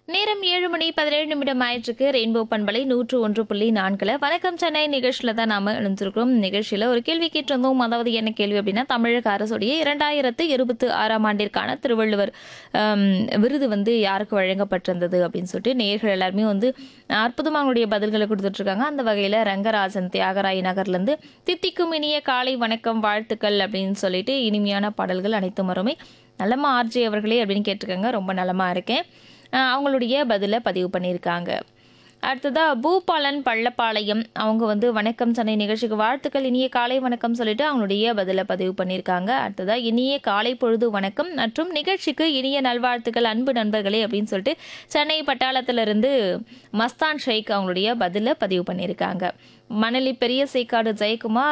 நேரம் ஏழு மணி பதினேழு நிமிடம் ஆயிற்றுக்கு ரெயின்போ பண்பலை நூற்று ஒன்று புள்ளி நான்குல வணக்கம் சென்னை நிகழ்ச்சியில தான் நாம இணைஞ்சிருக்கிறோம் நிகழ்ச்சியில ஒரு கேள்வி கேட்டிருந்தோம் அதாவது என்ன கேள்வி அப்படின்னா தமிழக அரசுடைய இரண்டாயிரத்து இருபத்தி ஆறாம் ஆண்டிற்கான திருவள்ளுவர் ஆம், விருது வந்து யாருக்கு வழங்கப்பட்டிருந்தது அப்படின்னு சொல்லிட்டு நேர்கள் எல்லாருமே வந்து அற்புதமாக அவங்களுடைய பதில்களை கொடுத்துட்டு இருக்காங்க அந்த வகையில ரங்கராஜன் தியாகராய நகர்ல இருந்து தித்திக்கும் இனிய காலை வணக்கம் வாழ்த்துக்கள் அப்படின்னு சொல்லிட்டு இனிமையான பாடல்கள் அனைத்தும் வறுமை நலமா ஆர்ஜே அவர்களே அப்படின்னு கேட்டிருக்காங்க ரொம்ப நலமா இருக்கேன் அஹ் அவங்களுடைய பதிலை பதிவு பண்ணியிருக்காங்க அடுத்ததா பூபாலன் பள்ளப்பாளையம் அவங்க வந்து வணக்கம் சென்னை நிகழ்ச்சிக்கு வாழ்த்துக்கள் இனிய காலை வணக்கம் சொல்லிட்டு அவங்களுடைய பதிலை பதிவு பண்ணியிருக்காங்க அடுத்ததா இனிய காலை பொழுது வணக்கம் மற்றும் நிகழ்ச்சிக்கு இனிய நல்வாழ்த்துக்கள் அன்பு நண்பர்களே அப்படின்னு சொல்லிட்டு சென்னை பட்டாளத்திலிருந்து மஸ்தான் ஷேக் அவங்களுடைய பதிலை பதிவு பண்ணியிருக்காங்க மணலி பெரிய சேக்காடு ஜெயக்குமார்